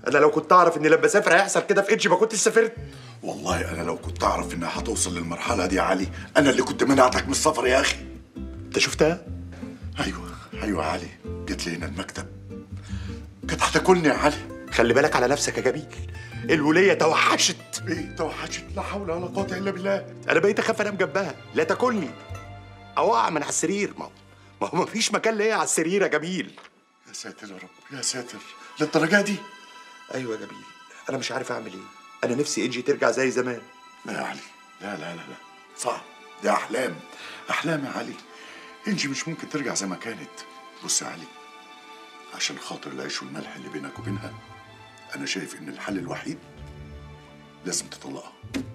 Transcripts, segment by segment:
انا لو كنت اعرف ان لما اسافر هيحصل كده في انجي ما كنتش سافرت والله انا لو كنت اعرف انها هتوصل للمرحله دي يا علي انا اللي كنت منعتك من السفر يا اخي انت شفتها ايوه ايوه يا علي جت لي هنا المكتب كانت هتاكلني يا علي خلي بالك على نفسك يا جميل الوليه توحشت ايه توحشت لا حول ولا قوه الا بالله انا بقيت اخاف انام جنبها لا تاكلني او اقع من على السرير ما هو ما هو مفيش مكان ليا على السرير يا جميل يا ساتر يا رب يا ساتر للدرجه دي ايوه يا جميل انا مش عارف اعمل ايه انا نفسي انجي ترجع زي زمان لا يا علي لا لا لا لا صعب دي احلام احلام يا علي انجي مش ممكن ترجع زي ما كانت بص يا علي عشان خاطر العيش والملح اللي بينك وبينها انا شايف ان الحل الوحيد لازم تطلقها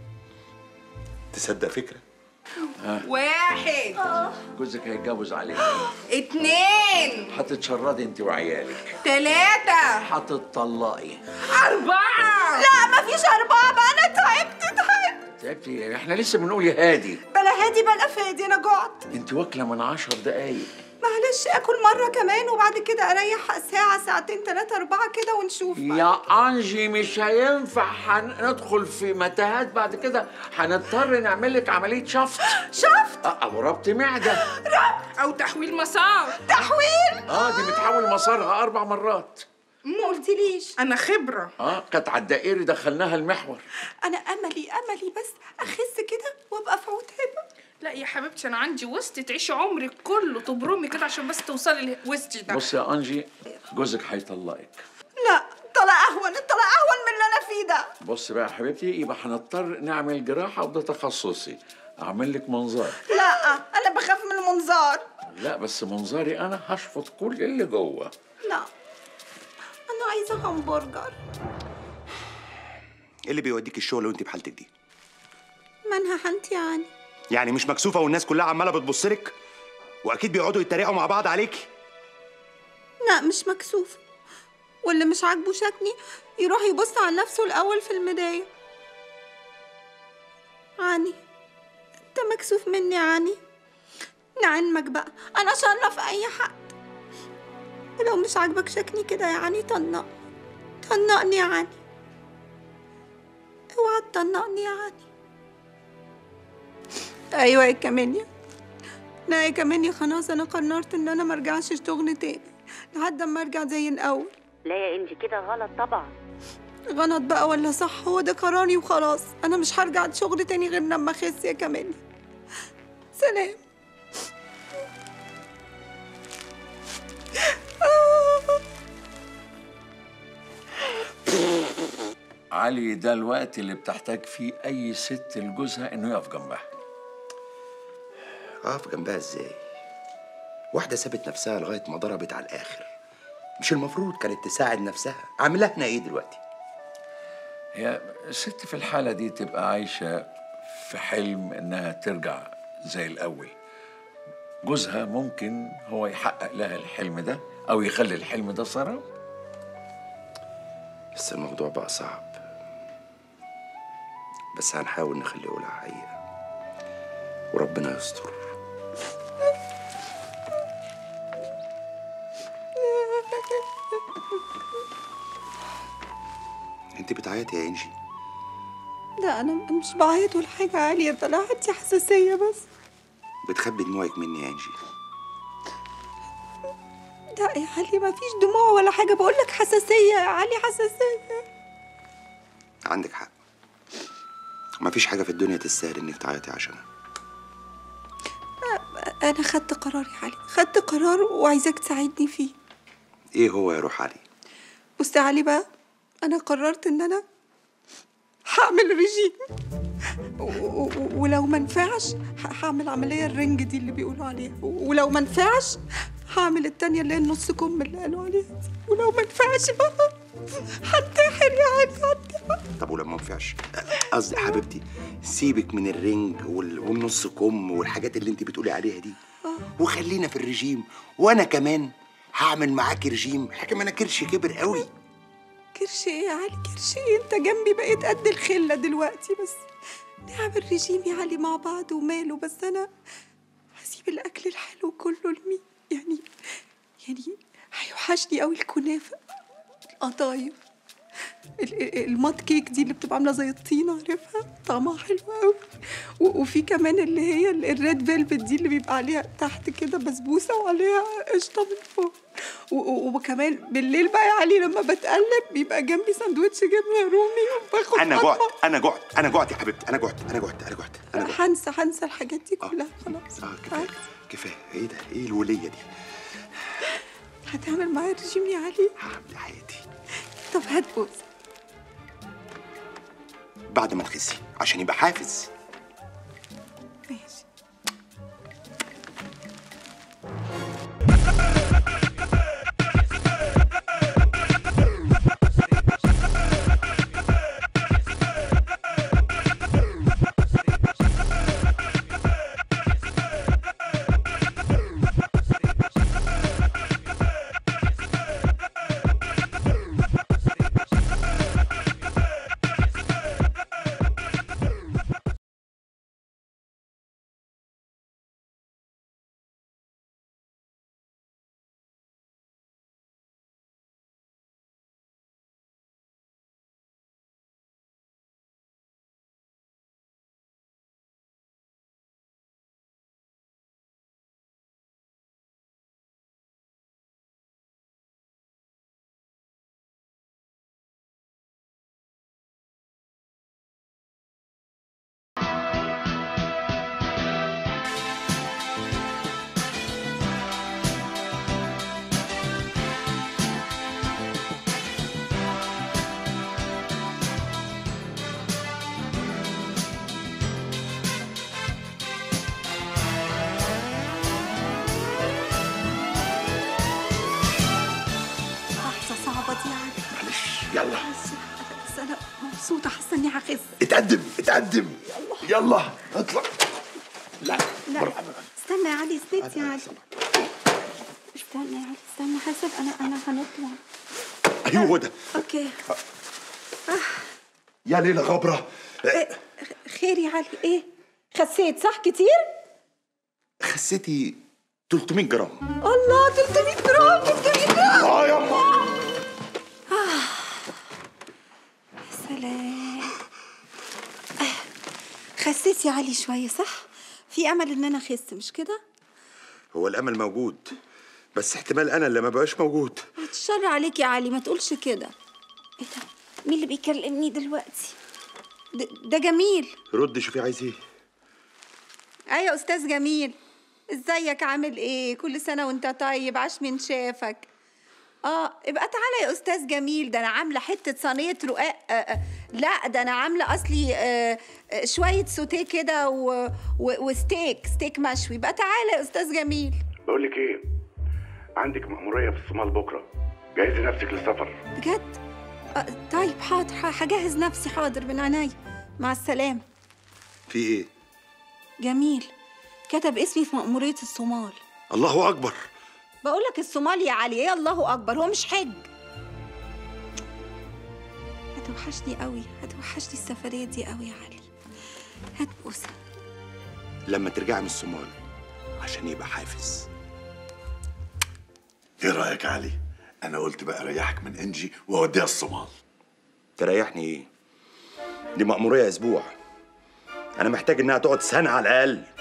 تصدق فكره واحد جوزك هيتجوز عليك اتنين هتتشردي انت وعيالك تلاتة هتتطلقي أربعة لا مفيش أربعة بقى أنا تعبت تعبت تعبتي احنا لسه بنقول يا هادي بلا هادي بلا فادي أنا جعت انت واكله من عشر دقايق معلش آكل مرة كمان وبعد كده أريح ساعة ساعتين تلاتة أربعة كده ونشوف بقى. يا انجي مش هينفع هندخل في متاهات بعد كده هنضطر نعمل لك عمليه شفط شفت أه، او ربط معده أو تحويل مسار تحويل اه دي بتحول مسارها اربع مرات ما قلتليش أنا خبرة اه كانت على الدائري دخلناها المحور أنا أملي أملي بس أخس كده وأبقى في عتابة لا يا حبيبتي أنا عندي وسط تعيشي عمرك كله تبرمي كده عشان بس توصلي لوسطي ده بص يا انجي جوزك هيطلقك لا طلع أهون طلع أهون من اللي أنا فيه ده بص بقى يا حبيبتي يبقى هنضطر نعمل جراحه وده تخصصي اعمل لك منظار لا أنا بخاف من المنظار لا بس منظري انا هشفط كل اللي جوه لا أنا عايزة همبرجر ايه اللي بيوديك الشغل وانت بحالتك دي منها حنتي يعني يعني مش مكسوفه والناس كلها عماله بتبص لك واكيد بيقعدوا يتريقوا مع بعض عليكي لا مش مكسوفة واللي مش عاجبه شكلي يروح يبص على نفسه الأول في المراية عني انت مكسوف مني يا عني لعلمك بقى أنا شرف أي حد ولو مش عاجبك شكلي كده يا عني طنق طنقني يا عني اوعى تطنقني يا عني ايوه يا كاميليا لا يا كاميليا خلاص انا قررت ان انا مرجعش الشغل تاني لحد اما ارجع زي الاول لا يا انجي كده غلط طبعا غلط بقى ولا صح هو ده قراري وخلاص انا مش هرجع الشغل تاني غير لما اخس يا كاميليا سلام علي ده الوقت اللي بتحتاج فيه اي ست لجوزها انه يقف جنبها اقف جنبها ازاي واحده سابت نفسها لغايه ما ضربت على الاخر مش المفروض كانت تساعد نفسها عامله احنا ايه دلوقتي هي الست في الحالة دي تبقى عايشة في حلم إنها ترجع زي الأول جوزها ممكن هو يحقق لها الحلم ده أو يخلي الحلم ده صار بس الموضوع بقى صعب بس هنحاول نخليه يقولها حقيقه وربنا يستر انت بتعيطي يا انجي لا انا مش بعيط ولا حاجه عاليه طلعت دي حساسيه بس بتخبي دموعك مني يا انجي لا يا علي ما فيش دموع ولا حاجه بقول لك حساسيه يا علي حساسيه عندك حق مفيش حاجه في الدنيا تستاهل انك تعيطي عشانها انا خدت قرار يا علي خدت قرار وعايزاك تساعدني فيه ايه هو يا روح علي بص يا علي بقى انا قررت ان انا هعمل ريجيم و- و- ولو ما نفعش ه- هعمل عمليه الرنج دي اللي بيقولوا عليها و- ولو ما نفعش هعمل التانية اللي هي النص كم اللي قالوا عليها دي. ولو ما نفعش هنتحر يا علي هنتحر طب ولما ما ينفعش قصدي حبيبتي سيبك من الرنج وال- والنص كم والحاجات اللي انت بتقولي عليها دي وخلينا في الرجيم وانا كمان هعمل معاكي رجيم احنا كمان كرش كبر قوي كرش ايه يا علي كرش ايه انت جنبي بقيت قد الخله دلوقتي بس نعمل ريجيم يا علي مع بعض وماله بس انا هسيب الاكل الحلو كله لمين يعني يعني هيوحشني قوي الكنافه القطايف ال- ال- المات كيك دي اللي بتبقى عامله زي الطينه عارفها طعمها حلو قوي و- وفي كمان اللي هي ال- الريد فيلفت دي اللي بيبقى عليها تحت كده بسبوسه وعليها قشطه من فوق و- و- وكمان بالليل بقى يا علي لما بتقلب بيبقى جنبي سندوتش جبنه رومي وباخد انا قطمة. جعت انا جعت انا جعت يا حبيبتي انا جعت انا جعت انا جعت انا جعت هنسى هنسى الحاجات دي كلها خلاص اه كفايه كفايه ايه ده ايه الوليه دي هتعمل معايا رجيم يا علي هعمل حياتي طب هات بوس بعد ما تخسي عشان يبقى حافز ماشي لحظة صعبة دي يا علي معلش يلا بس بس أنا مبسوطة حاسة إني هخس اتقدم اتقدم يلا اطلع لا لا بالراحة. استنى يا علي استنى يا علي استنى يا علي استنى حسب أنا أنا هنطلع ايوه هو ده أوكي يا ليلى غبرة إيه، خير يا علي إيه خسيت صح كتير؟ خسيتي 300 جرام الله 300 جرام 300 جرام اه يما سلام آه، خسيت يا علي شوية صح؟ في أمل إن أنا أخس مش كده؟ هو الامل موجود بس احتمال انا اللي ما بقاش موجود الشر عليك يا علي ما تقولش كده ايه ده مين اللي بيكلمني دلوقتي ده, ده جميل رد شوفي عايز ايه ايوه يا استاذ جميل ازيك عامل ايه كل سنه وانت طيب عاش من شافك اه ابقى تعالى يا استاذ جميل ده انا عامله حته صينيه رقاق آه آه لا ده انا عامله اصلي آه آه شويه سوتيه كده و- و- وستيك ستيك مشوي بقى تعالى يا استاذ جميل بقول لك ايه عندك مأمورية في الصومال بكرة جهزي نفسك للسفر بجد آه طيب حاضر ح- هجهز نفسي حاضر من عينيا مع السلامه في ايه جميل كتب اسمي في مأمورية الصومال الله اكبر بقول لك الصومال يا علي ايه الله اكبر هو مش حج هتوحشني قوي هتوحشني السفرية دي قوي يا علي هات بوسة لما ترجعي من الصومال عشان يبقى حافز ايه رايك يا علي انا قلت بقى اريحك من انجي واوديها الصومال تريحني ايه دي مأمورية اسبوع انا محتاج انها تقعد سنة على الاقل